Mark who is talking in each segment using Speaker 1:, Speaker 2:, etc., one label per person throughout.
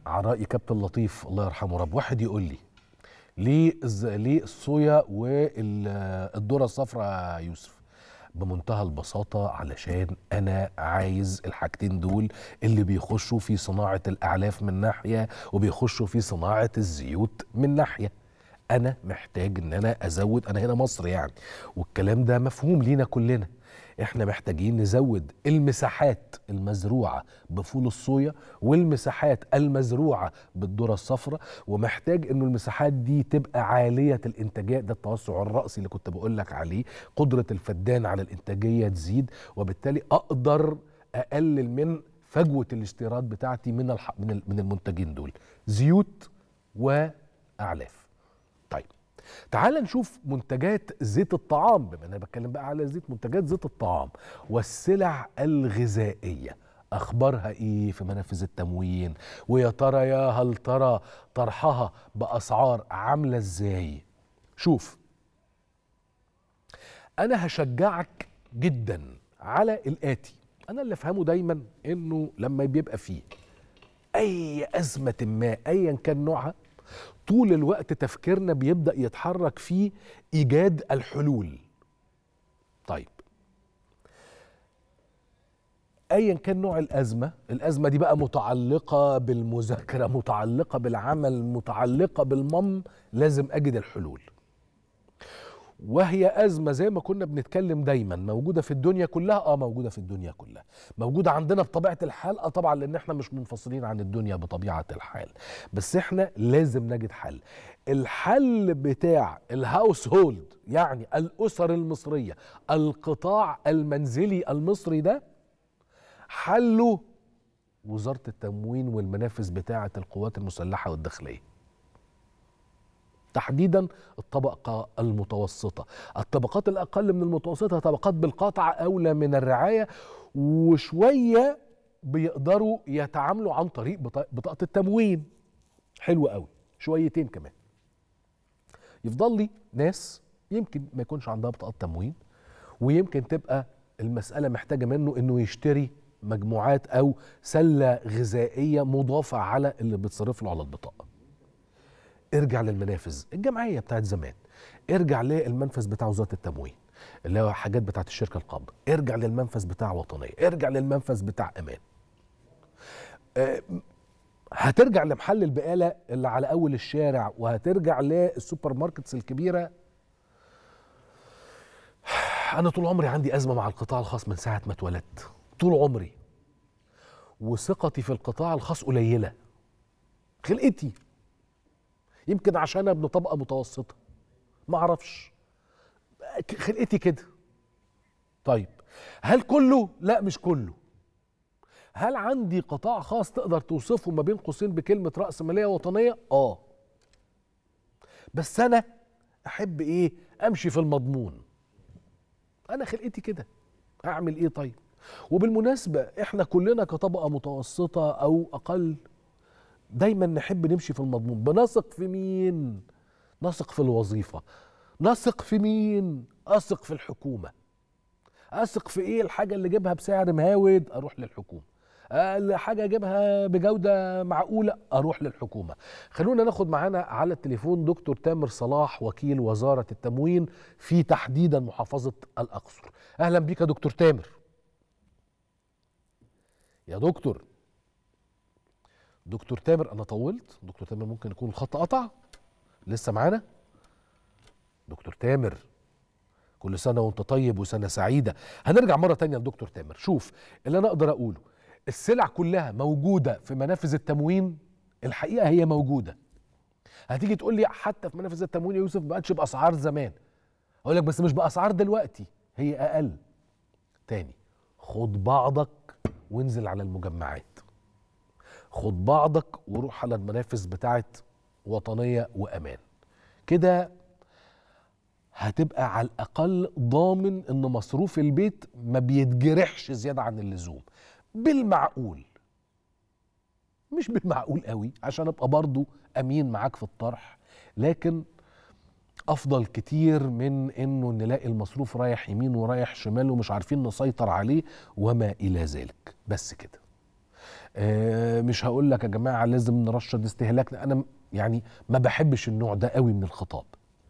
Speaker 1: على راي كابتن لطيف الله يرحمه رب واحد يقول لي ليه الز- ليه الصويا والذره الصفراء يا يوسف بمنتهى البساطة علشان أنا عايز الحاجتين دول اللي بيخشوا في صناعة الأعلاف من ناحية وبيخشوا في صناعة الزيوت من ناحية أنا محتاج إن أنا أزود أنا هنا مصر يعني والكلام ده مفهوم لينا كلنا احنا محتاجين نزود المساحات المزروعة بفول الصويا والمساحات المزروعة بالذرة الصفراء ومحتاج انه المساحات دي تبقى عالية الانتاجية ده التوسع الرأسي اللي كنت بقول لك عليه قدرة الفدان على الانتاجية تزيد وبالتالي اقدر اقلل من فجوة الاستيراد بتاعتي من الح... من ال- من المنتجين دول زيوت واعلاف طيب تعال نشوف منتجات زيت الطعام بما انا بتكلم بقى على زيت منتجات زيت الطعام والسلع الغذائيه اخبارها ايه في منافذ التموين ويا ترى يا هل ترى طرحها باسعار عامله ازاي شوف انا هشجعك جدا على الاتي انا اللي افهمه دايما انه لما بيبقى فيه اي ازمه ما ايا كان نوعها طول الوقت تفكيرنا بيبدا يتحرك في ايجاد الحلول طيب ايا كان نوع الازمه الازمه دي بقى متعلقه بالمذاكره متعلقه بالعمل متعلقه بالمم لازم اجد الحلول وهي أزمة زي ما كنا بنتكلم دايما موجودة في الدنيا كلها اه موجودة في الدنيا كلها موجودة عندنا بطبيعة الحال اه طبعا لأن احنا مش منفصلين عن الدنيا بطبيعة الحال بس احنا لازم نجد حل الحل بتاع الهاوس هولد يعني الأسر المصرية القطاع المنزلي المصري ده حله وزارة التموين والمنافذ بتاعة القوات المسلحة والداخلية تحديدا الطبقة المتوسطة الطبقات الأقل من المتوسطة طبقات بالقطع أولى من الرعاية وشوية بيقدروا يتعاملوا عن طريق بطا- بطاقة التموين حلو قوي شويتين كمان يفضل لي ناس يمكن ما يكونش عندها بطاقة تموين ويمكن تبقى المسألة محتاجة منه انه يشتري مجموعات او سلة غذائية مضافة على اللي بتصرف له على البطاقة ارجع للمنافذ الجمعيه بتاعت زمان ارجع للمنفذ بتاع وزاره التموين اللي هو حاجات بتاعت الشركه القابضه ارجع للمنفذ بتاع وطنيه ارجع للمنفذ بتاع امان آه، هترجع لمحل البقاله اللي على اول الشارع وهترجع للسوبر ماركتس الكبيره انا طول عمري عندي ازمه مع القطاع الخاص من ساعه ما اتولدت طول عمري وثقتي في القطاع الخاص قليله خلقتي يمكن عشان أنا ابن طبقه متوسطه ما اعرفش ك- خلقتي كده طيب هل كله لا مش كله هل عندي قطاع خاص تقدر توصفه ما بين قوسين بكلمه راس ماليه وطنيه اه بس انا احب ايه امشي في المضمون انا خلقتي كده اعمل ايه طيب وبالمناسبه احنا كلنا كطبقه متوسطه او اقل دايما نحب نمشي في المضمون بنثق في مين نثق في الوظيفة نثق في مين أثق في الحكومة أثق في إيه الحاجة اللي جيبها بسعر مهاود أروح للحكومة الحاجة أجيبها بجودة معقولة أروح للحكومة خلونا ناخد معانا على التليفون دكتور تامر صلاح وكيل وزارة التموين في تحديدا محافظة الأقصر أهلا بيك يا دكتور تامر يا دكتور دكتور تامر انا طولت دكتور تامر ممكن يكون الخط قطع لسه معانا دكتور تامر كل سنه وانت طيب وسنه سعيده هنرجع مره تانية لدكتور تامر شوف اللي انا اقدر اقوله السلع كلها موجوده في منافذ التموين الحقيقه هي موجوده هتيجي تقول لي حتى في منافذ التموين يا يوسف ما بقتش باسعار زمان اقول لك بس مش باسعار دلوقتي هي اقل تاني خد بعضك وانزل على المجمعات خد بعضك وروح على المنافذ بتاعت وطنية وأمان كده هتبقى على الأقل ضامن إن مصروف البيت ما بيتجرحش زيادة عن اللزوم بالمعقول مش بالمعقول قوي عشان أبقى برضو أمين معاك في الطرح لكن أفضل كتير من إنه نلاقي المصروف رايح يمين ورايح شمال ومش عارفين نسيطر عليه وما إلى ذلك بس كده آه، مش هقول لك يا جماعه لازم نرشد استهلاكنا انا م- يعني ما بحبش النوع ده قوي من الخطاب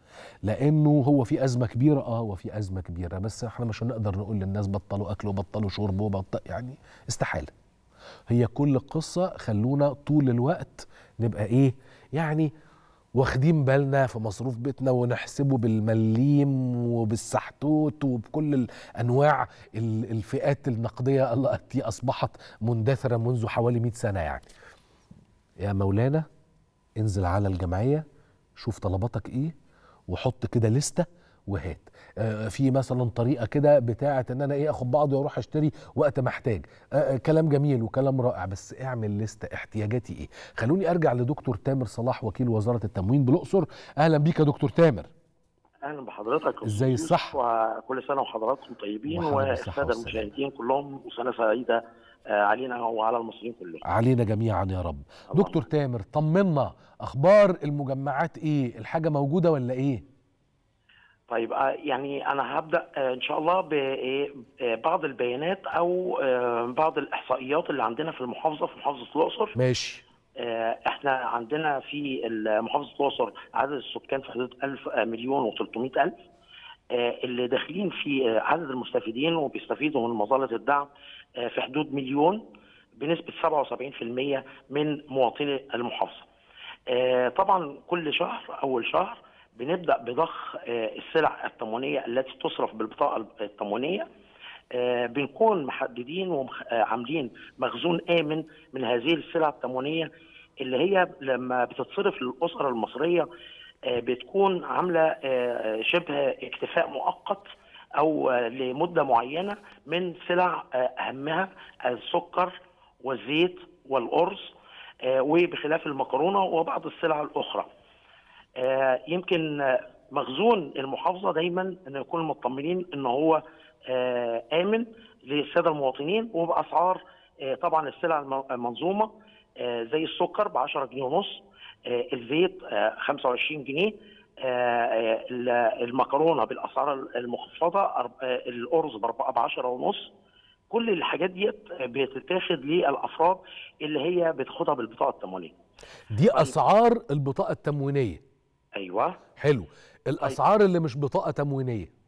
Speaker 1: لانه هو في ازمه كبيره اه هو في ازمه كبيره بس احنا مش هنقدر نقول للناس بطلوا اكل وبطلوا شرب وبطل يعني استحاله هي كل القصه خلونا طول الوقت نبقى ايه يعني واخدين بالنا في مصروف بيتنا ونحسبه بالمليم وبالسحتوت وبكل الانواع ال- الفئات النقديه التي اصبحت مندثره منذ حوالي 100 سنه يعني يا مولانا انزل على الجمعيه شوف طلباتك ايه وحط كده لستة وهات آه، في مثلا طريقه كده بتاعه ان انا ايه اخد بعضي واروح اشتري وقت ما احتاج آه، آه، كلام جميل وكلام رائع بس اعمل لستة احتياجاتي ايه خلوني ارجع لدكتور تامر صلاح وكيل وزاره التموين بالاقصر اهلا بيك يا دكتور تامر
Speaker 2: اهلا بحضرتك
Speaker 1: إزاي
Speaker 2: أستاذ
Speaker 1: الصحة؟
Speaker 2: يوسف، وكل سنه وحضراتكم طيبين
Speaker 1: وحضرتك بالصحة
Speaker 2: والساده
Speaker 1: والسلامة.
Speaker 2: المشاهدين كلهم وسنه سعيده آه، علينا وعلى المصريين كلهم
Speaker 1: علينا جميعا يا رب
Speaker 2: اللهم
Speaker 1: دكتور تامر طمنا اخبار المجمعات ايه الحاجه موجوده ولا ايه
Speaker 2: طيب آه، يعني انا هبدا آه، ان شاء الله ببعض البيانات او آه، بعض الاحصائيات اللي عندنا في المحافظه في محافظه الاقصر
Speaker 1: ماشي
Speaker 2: آه، احنا عندنا في محافظه الاقصر عدد السكان في حدود 1000 آه، مليون و300 الف آه، اللي داخلين في آه، عدد المستفيدين وبيستفيدوا من مظله الدعم آه، في حدود مليون بنسبه 77% من مواطني المحافظه. آه، طبعا كل شهر اول شهر بنبدا بضخ آه، السلع التموينيه التي تصرف بالبطاقه التموينيه آه، بنكون محددين وعاملين مخزون امن من هذه السلع التموينيه اللي هي لما بتتصرف للاسر المصريه آه، بتكون عامله آه، شبه اكتفاء مؤقت او آه، لمده معينه من سلع آه، اهمها السكر والزيت والارز آه، وبخلاف المكرونه وبعض السلع الاخرى. آه، يمكن آه، مخزون المحافظه دايما ان نكون مطمنين ان هو آه، امن للساده المواطنين وباسعار آه، طبعا السلع الم- المنظومه آه، زي السكر ب 10 جنيه ونص آه، الزيت آه، 25 جنيه آه، آه، ال- المكرونه بالاسعار المخفضه أرب- آه، الارز ب 10 ونص كل الحاجات ديت بتتاخد للافراد اللي هي بتاخدها بالبطاقه التموينيه
Speaker 1: دي اسعار البطاقه التموينيه
Speaker 2: ايوه
Speaker 1: حلو الاسعار اللي مش بطاقه تموينيه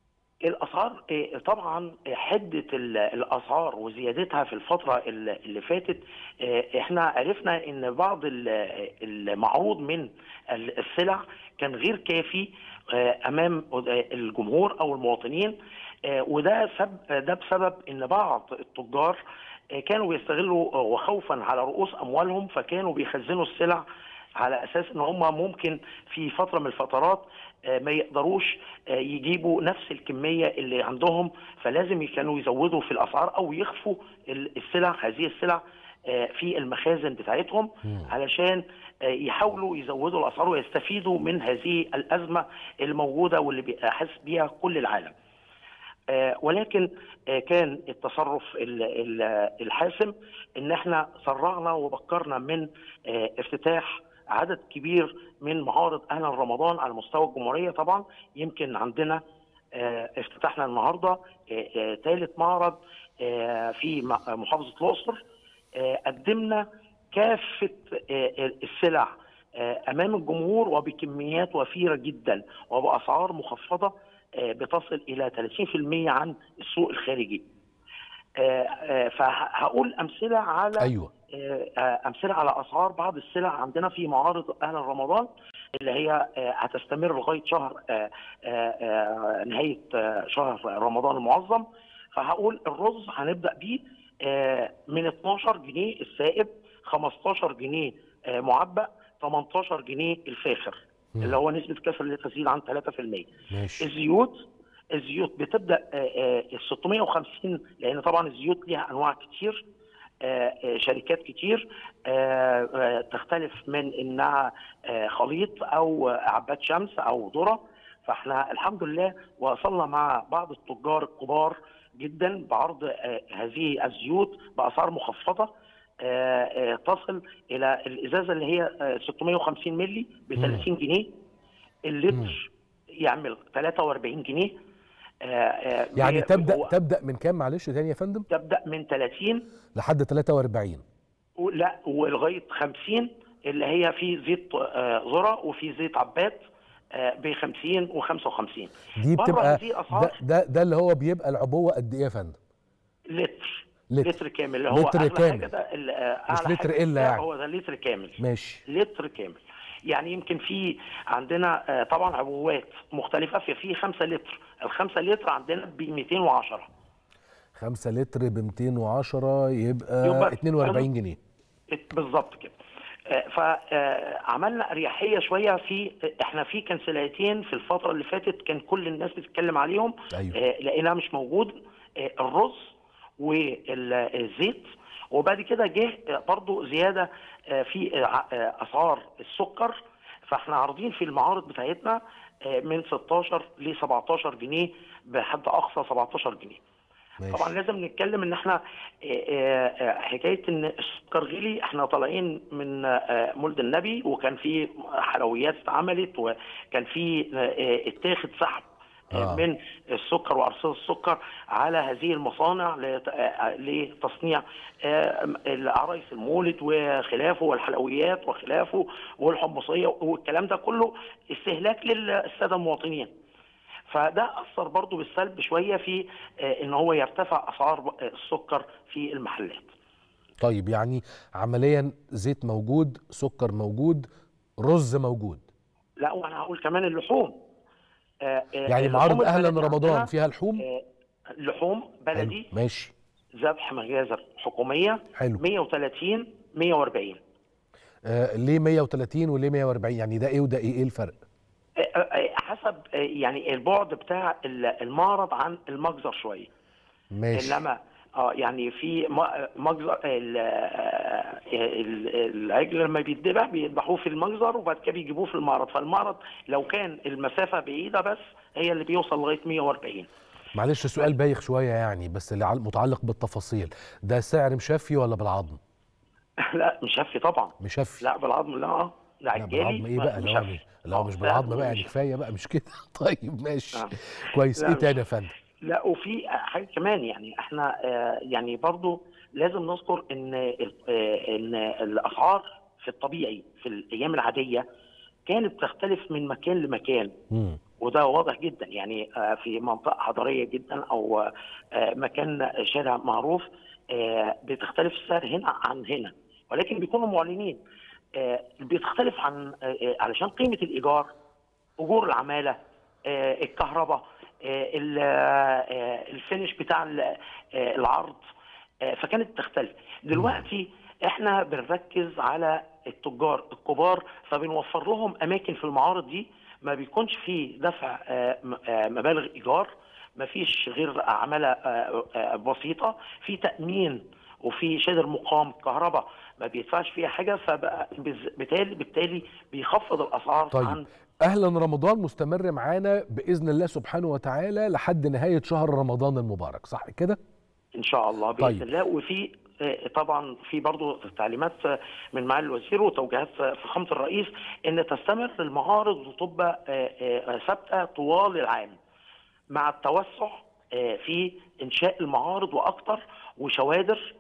Speaker 2: الاسعار إيه، طبعا حده ال- الاسعار وزيادتها في الفتره ال- اللي فاتت إيه، احنا عرفنا ان بعض ال- المعروض من ال- السلع كان غير كافي آه، امام الجمهور او المواطنين آه، وده سب ده بسبب ان بعض التجار آه، كانوا بيستغلوا آه، وخوفا على رؤوس اموالهم فكانوا بيخزنوا السلع على اساس ان هم ممكن في فتره من الفترات آه، ما يقدروش آه، يجيبوا نفس الكميه اللي عندهم فلازم كانوا يزودوا في الاسعار او يخفوا ال- السلع هذه السلع آه، في المخازن بتاعتهم
Speaker 1: مم.
Speaker 2: علشان آه، يحاولوا يزودوا الاسعار ويستفيدوا من هذه الازمه الموجوده واللي بيحس بيها كل العالم. آه، ولكن آه، كان التصرف ال- ال- الحاسم ان احنا سرعنا وبكرنا من آه، افتتاح عدد كبير من معارض اهلا رمضان على مستوى الجمهوريه طبعا يمكن عندنا آه، افتتحنا النهارده ثالث معرض آه، في م- محافظه الاقصر آه، قدمنا كافه آه، السلع آه، امام الجمهور وبكميات وفيره جدا وباسعار مخفضه آه، بتصل الى 30% عن السوق الخارجي. آه، آه، فهقول امثله على
Speaker 1: ايوه
Speaker 2: آه، آه، امثله على اسعار بعض السلع عندنا في معارض اهلا رمضان اللي هي آه، هتستمر لغايه شهر آه، آه، آه، نهايه آه، شهر رمضان المعظم فهقول الرز هنبدا بيه آه، من 12 جنيه السائب 15 جنيه آه، معبأ 18 جنيه الفاخر
Speaker 1: مم.
Speaker 2: اللي هو نسبه كسر لا تزيد عن 3%
Speaker 1: ماشي
Speaker 2: الزيوت الزيوت بتبدا آه، آه، ال 650 لان طبعا الزيوت ليها انواع كتير آه، آه، شركات كتير آه، آه، تختلف من انها آه، خليط او آه، عباد شمس او ذره فاحنا الحمد لله وصلنا مع بعض التجار الكبار جدا بعرض آه، هذه الزيوت باسعار مخفضه آه، آه، تصل الى الازازه اللي هي آه، 650 مللي ب 30 جنيه اللتر يعمل 43 جنيه آه، آه،
Speaker 1: يعني
Speaker 2: ب-
Speaker 1: تبدا
Speaker 2: هو
Speaker 1: تبدا من كام معلش تاني يا فندم
Speaker 2: تبدا من 30
Speaker 1: لحد 43
Speaker 2: و- لا ولغايه 50 اللي هي في زيت آه، ذره وفي زيت عباد ب 50 و55
Speaker 1: دي
Speaker 2: بره
Speaker 1: بتبقى
Speaker 2: هذه
Speaker 1: ده,
Speaker 2: اسعار
Speaker 1: ده ده اللي هو بيبقى العبوه قد ايه يا فندم
Speaker 2: لتر
Speaker 1: لتر.
Speaker 2: لتر كامل اللي هو
Speaker 1: لتر
Speaker 2: أغلى
Speaker 1: كامل.
Speaker 2: حاجة ده ال- آه،
Speaker 1: مش
Speaker 2: أعلى
Speaker 1: لتر
Speaker 2: حاجة
Speaker 1: إلا
Speaker 2: ده
Speaker 1: يعني.
Speaker 2: هو ده لتر كامل
Speaker 1: ماشي
Speaker 2: لتر كامل يعني يمكن في عندنا آه، طبعا عبوات مختلفه في في 5 لتر الخمسة لتر عندنا ب 210
Speaker 1: 5 لتر ب 210 يبقى,
Speaker 2: يبقى
Speaker 1: 42 جنيه
Speaker 2: بالظبط كده فعملنا اريحيه شويه في احنا في كنسلاتين في الفتره اللي فاتت كان كل الناس بتتكلم عليهم
Speaker 1: أيوة.
Speaker 2: آه، لقيناها مش موجود آه، الرز والزيت وبعد كده جه آه، برضو زياده آه، في آه، ع- آه، اسعار السكر فاحنا عارضين في المعارض بتاعتنا آه، من 16 ل 17 جنيه بحد اقصى 17 جنيه
Speaker 1: ماشي
Speaker 2: طبعا لازم نتكلم ان احنا آه، آه، حكايه ان السكر غلي احنا طالعين من آه، مولد النبي وكان في حلويات اتعملت وكان في آه، اتاخد سحب آه.
Speaker 1: آه.
Speaker 2: من السكر وارصده السكر على هذه المصانع لت- آه، لتصنيع آه، العرايس المولد وخلافه والحلويات وخلافه والحمصيه والكلام ده كله استهلاك للساده المواطنين فده اثر برضو بالسلب شويه في آه، ان هو يرتفع اسعار آه، السكر في المحلات
Speaker 1: طيب يعني عمليا زيت موجود سكر موجود رز موجود
Speaker 2: لا وانا هقول كمان اللحوم آه، آه،
Speaker 1: يعني
Speaker 2: اللحوم
Speaker 1: معارض اهلا
Speaker 2: البلدي
Speaker 1: رمضان
Speaker 2: عندنا،
Speaker 1: فيها لحوم
Speaker 2: آه، لحوم
Speaker 1: حلو.
Speaker 2: بلدي
Speaker 1: ماشي
Speaker 2: ذبح مجازر حكوميه
Speaker 1: حلو
Speaker 2: 130 140
Speaker 1: آه ليه 130 وليه 140 يعني ده ايه وده ايه ايه الفرق
Speaker 2: آه، آه، حسب آه، يعني البعد بتاع ال- المعرض عن المجزر شويه
Speaker 1: ماشي
Speaker 2: انما اه يعني في م- مجزر ال- آه، ال- العجل لما بيتذبح بيذبحوه في المجزر وبعد كده بيجيبوه في المعرض فالمعرض لو كان المسافه بعيده بس هي اللي بيوصل لغايه 140
Speaker 1: معلش سؤال بايخ شويه يعني بس اللي عل- متعلق بالتفاصيل ده سعر مشفي ولا بالعظم
Speaker 2: لا مشفي طبعا
Speaker 1: مشفي
Speaker 2: لا بالعظم لا اه ده
Speaker 1: لا
Speaker 2: عجالي
Speaker 1: بالعظم ايه بقى لا
Speaker 2: مشفي.
Speaker 1: لا
Speaker 2: آه،
Speaker 1: مش
Speaker 2: لا،
Speaker 1: بالعظم بقى يعني
Speaker 2: مش-
Speaker 1: كفايه بقى مش كده طيب ماشي
Speaker 2: آه.
Speaker 1: كويس
Speaker 2: لا،
Speaker 1: ايه
Speaker 2: مش-
Speaker 1: تاني يا فندم
Speaker 2: لا وفي حاجه كمان يعني احنا آه، يعني برضو لازم نذكر ان ال- آه، ان الاسعار في الطبيعي في الايام العاديه كانت تختلف من مكان لمكان
Speaker 1: مم.
Speaker 2: وده واضح جدا يعني آه، في منطقه حضريه جدا او آه، مكان شارع معروف آه، بتختلف السعر هنا عن هنا ولكن بيكونوا معلنين آه، بتختلف عن آه، آه، علشان قيمه الايجار اجور العماله آه، الكهرباء آه، ال- آه، الفينش بتاع ال- آه، العرض آه، فكانت تختلف دلوقتي احنا بنركز على التجار الكبار فبنوفر لهم اماكن في المعارض دي ما بيكونش فيه دفع آه، م- آه، مبالغ ايجار ما فيش غير عماله آه، آه، بسيطه في تامين وفي شادر مقام كهرباء ما بيدفعش فيها حاجه فبقى بز- بالتالي بالتالي بيخفض الاسعار
Speaker 1: طيب.
Speaker 2: عن
Speaker 1: اهلا رمضان مستمر معانا باذن الله سبحانه وتعالى لحد نهايه شهر رمضان المبارك صح كده
Speaker 2: ان شاء الله باذن
Speaker 1: طيب.
Speaker 2: الله وفي آه، طبعا في برضه تعليمات آه، من معالي الوزير وتوجيهات آه، فخامه الرئيس ان تستمر المعارض وتبقى آه، آه، ثابته طوال العام مع التوسع آه، في انشاء المعارض واكثر وشوادر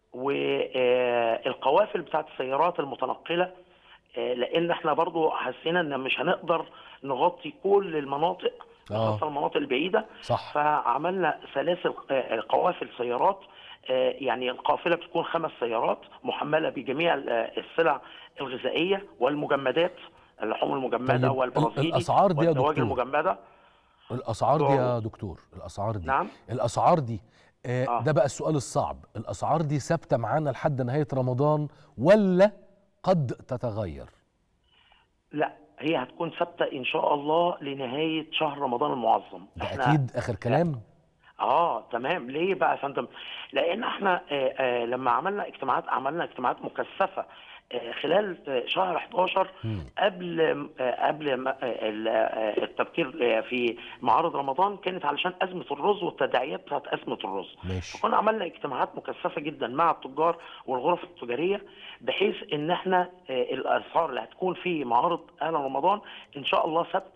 Speaker 2: والقوافل بتاعت السيارات المتنقله آه، لان احنا برضو حسينا ان مش هنقدر نغطي كل المناطق
Speaker 1: آه.
Speaker 2: خاصه المناطق البعيده
Speaker 1: صح
Speaker 2: فعملنا سلاسل آه، قوافل سيارات آه، يعني القافله بتكون خمس سيارات محمله بجميع ال- آه، السلع الغذائيه والمجمدات اللحوم المجمده
Speaker 1: طيب،
Speaker 2: والبرازيلي
Speaker 1: الأسعار دي يا
Speaker 2: والدواجن
Speaker 1: دكتور؟
Speaker 2: المجمده
Speaker 1: الاسعار دي يا دكتور الاسعار دي
Speaker 2: نعم
Speaker 1: الاسعار دي آه
Speaker 2: آه.
Speaker 1: ده بقى السؤال الصعب الاسعار دي ثابته معانا لحد نهايه رمضان ولا قد تتغير
Speaker 2: لا هي هتكون ثابته ان شاء الله لنهايه شهر رمضان المعظم
Speaker 1: ده اكيد اخر كلام
Speaker 2: اه تمام ليه بقى يا فندم؟ لان احنا آه آه لما عملنا اجتماعات عملنا اجتماعات مكثفه آه خلال آه شهر 11
Speaker 1: مم.
Speaker 2: قبل آه قبل ما- آه ال- آه التبكير آه في معارض رمضان كانت علشان ازمه الرز والتداعيات بتاعت ازمه الرز.
Speaker 1: ماشي
Speaker 2: كنا عملنا اجتماعات مكثفه جدا مع التجار والغرف التجاريه بحيث ان احنا آه، الاسعار اللي هتكون في معارض اهل رمضان ان شاء الله ثابته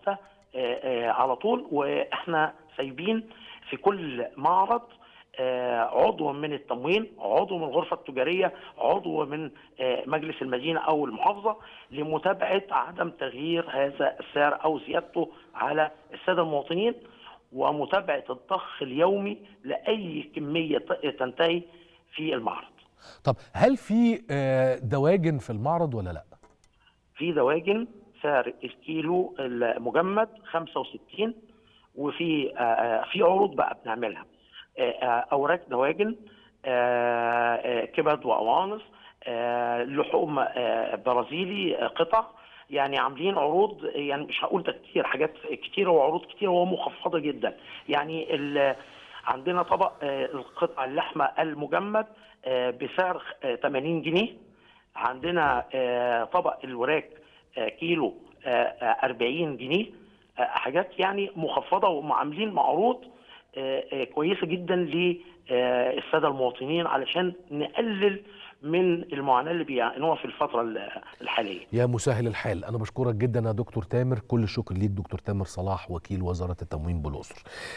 Speaker 2: آه، آه، على طول واحنا سايبين في كل معرض آه، عضو من التموين عضو من الغرفة التجارية عضو من آه، مجلس المدينة أو المحافظة لمتابعة عدم تغيير هذا السعر أو زيادته على السادة المواطنين ومتابعة الضخ اليومي لأي كمية ت- تنتهي في المعرض
Speaker 1: طب هل في آه، دواجن في المعرض ولا لا
Speaker 2: في دواجن سعر الكيلو المجمد 65 وفي آه، آه، في عروض بقى بنعملها آه، آه، اوراق دواجن آه، آه، كبد وقوانص آه، لحوم آه، برازيلي آه، قطع يعني عاملين عروض يعني مش هقول ده كتير حاجات كتيره وعروض كتيره ومخفضه جدا يعني ال- عندنا طبق آه، القطع اللحمه المجمد آه، بسعر آه، 80 جنيه عندنا آه، طبق الوراك آه، كيلو آه، آه، 40 جنيه آه، حاجات يعني مخفضه وعاملين معروض آه، آه، كويسه جدا للساده المواطنين علشان نقلل من المعاناه اللي بيعانوها في الفتره ال- الحاليه.
Speaker 1: يا مسهل الحال انا بشكرك جدا يا دكتور تامر كل الشكر ليك دكتور تامر صلاح وكيل وزاره التموين بالاقصر